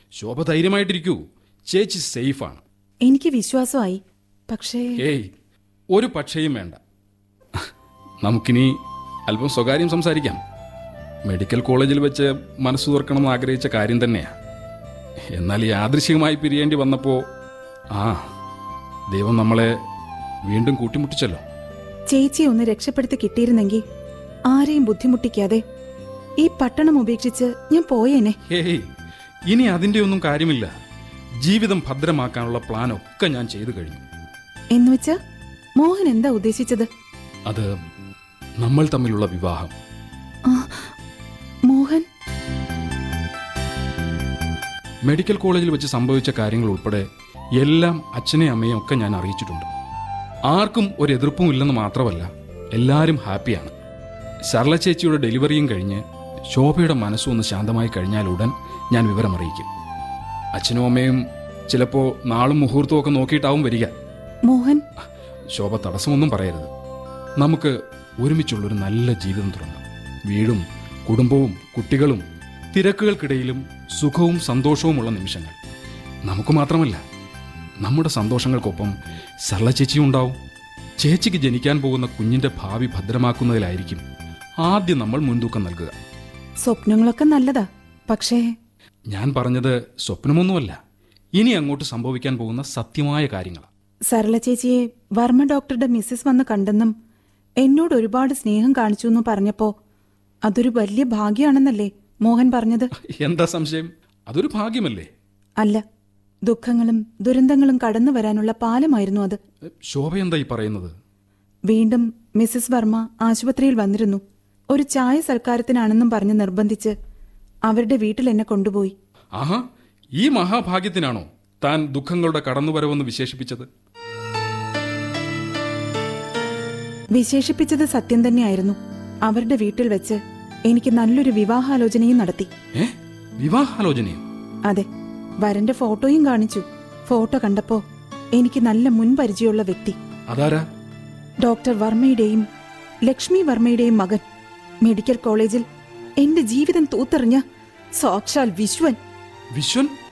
ശോഭ ധൈര്യമായിട്ടിരിക്കൂ ചേച്ചി സേഫാണ് എനിക്ക് വിശ്വാസമായി പക്ഷേ ഏയ് ഒരു പക്ഷേയും വേണ്ട നമുക്കിനി അല്പം സ്വകാര്യം സംസാരിക്കാം മെഡിക്കൽ കോളേജിൽ വെച്ച് മനസ്സ് തുറക്കണമെന്ന് ആഗ്രഹിച്ച കാര്യം തന്നെയാ എന്നാൽ യാദൃശികമായി പിരിയേണ്ടി വന്നപ്പോൾ ആ ദൈവം നമ്മളെ വീണ്ടും കൂട്ടിമുട്ടിച്ചല്ലോ ചേച്ചിയെ ഒന്ന് രക്ഷപ്പെടുത്തി കിട്ടിയിരുന്നെങ്കിൽ ആരെയും ബുദ്ധിമുട്ടിക്കാതെ ഈ പട്ടണം ഉപേക്ഷിച്ച് ഞാൻ പോയേനെ ഹേയ് ഇനി അതിൻ്റെ ഒന്നും കാര്യമില്ല ജീവിതം ഭദ്രമാക്കാനുള്ള പ്ലാൻ ഒക്കെ ഞാൻ ചെയ്തു കഴിഞ്ഞു എന്നുവെച്ചാ മോഹൻ എന്താ ഉദ്ദേശിച്ചത് അത് നമ്മൾ തമ്മിലുള്ള വിവാഹം ആ, മോഹൻ മെഡിക്കൽ കോളേജിൽ വെച്ച് സംഭവിച്ച കാര്യങ്ങൾ ഉൾപ്പെടെ എല്ലാം അച്ഛനെയും അമ്മയും ഒക്കെ ഞാൻ അറിയിച്ചിട്ടുണ്ട് ആർക്കും ഒരു എതിർപ്പും ഇല്ലെന്ന് മാത്രമല്ല എല്ലാവരും ഹാപ്പിയാണ് ശർല ചേച്ചിയുടെ ഡെലിവറിയും കഴിഞ്ഞ് ശോഭയുടെ മനസ്സും ഒന്ന് ശാന്തമായി കഴിഞ്ഞാൽ ഉടൻ ഞാൻ വിവരം അറിയിക്കും അച്ഛനും അമ്മയും ചിലപ്പോൾ നാളും മുഹൂർത്തവും ഒക്കെ നോക്കിയിട്ടാവും വരിക മോഹൻ ശോഭ തടസ്സമൊന്നും പറയരുത് നമുക്ക് ഒരുമിച്ചുള്ളൊരു നല്ല ജീവിതം തുടങ്ങാം വീടും കുടുംബവും കുട്ടികളും തിരക്കുകൾക്കിടയിലും സുഖവും സന്തോഷവുമുള്ള നിമിഷങ്ങൾ നമുക്ക് മാത്രമല്ല നമ്മുടെ സന്തോഷങ്ങൾക്കൊപ്പം സർല ചേച്ചിയും ഉണ്ടാവും ചേച്ചിക്ക് ജനിക്കാൻ പോകുന്ന കുഞ്ഞിന്റെ ഭാവി ഭദ്രമാക്കുന്നതിലായിരിക്കും ആദ്യം നമ്മൾ മുൻതൂക്കം നൽകുക സ്വപ്നങ്ങളൊക്കെ നല്ലതാ പക്ഷേ ഞാൻ പറഞ്ഞത് സ്വപ്നമൊന്നുമല്ല ഇനി അങ്ങോട്ട് സംഭവിക്കാൻ പോകുന്ന സത്യമായ കാര്യങ്ങളാണ് സരള ചേച്ചിയെ വർമ്മ ഡോക്ടറുടെ മിസ്സസ് വന്ന് കണ്ടെന്നും എന്നോട് ഒരുപാട് സ്നേഹം കാണിച്ചു എന്നും പറഞ്ഞപ്പോ അതൊരു വലിയ ഭാഗ്യാണെന്നല്ലേ മോഹൻ പറഞ്ഞത് എന്താ സംശയം അതൊരു ഭാഗ്യമല്ലേ അല്ല ദുഃഖങ്ങളും ദുരന്തങ്ങളും കടന്നു വരാനുള്ള പാലമായിരുന്നു അത് ശോഭ എന്താ ഈ പറയുന്നത് വീണ്ടും മിസ്സസ് വർമ്മ ആശുപത്രിയിൽ വന്നിരുന്നു ഒരു ചായ സൽക്കാരത്തിനാണെന്നും പറഞ്ഞ് നിർബന്ധിച്ച് അവരുടെ വീട്ടിൽ എന്നെ കൊണ്ടുപോയി ആഹാ ഈ മഹാഭാഗ്യത്തിനാണോ താൻ ദുഃഖങ്ങളുടെ കടന്നുവരവെന്ന് വിശേഷിപ്പിച്ചത് വിശേഷിപ്പിച്ചത് സത്യം തന്നെയായിരുന്നു അവരുടെ വീട്ടിൽ വെച്ച് എനിക്ക് നല്ലൊരു വിവാഹാലോചനയും നടത്തി ഏ വിവാഹാലോചനയോ അതെ വരന്റെ ഫോട്ടോയും കാണിച്ചു ഫോട്ടോ കണ്ടപ്പോ എനിക്ക് നല്ല മുൻപരിചയമുള്ള വ്യക്തി അതാരാ ഡോക്ടർ വർമ്മയുടെയും ലക്ഷ്മി വർമ്മയുടെയും മകൻ മെഡിക്കൽ കോളേജിൽ എന്റെ ജീവിതം തൂത്തെറിഞ്ഞ സാക്ഷാൽ വിശ്വൻ വിശ്വൻ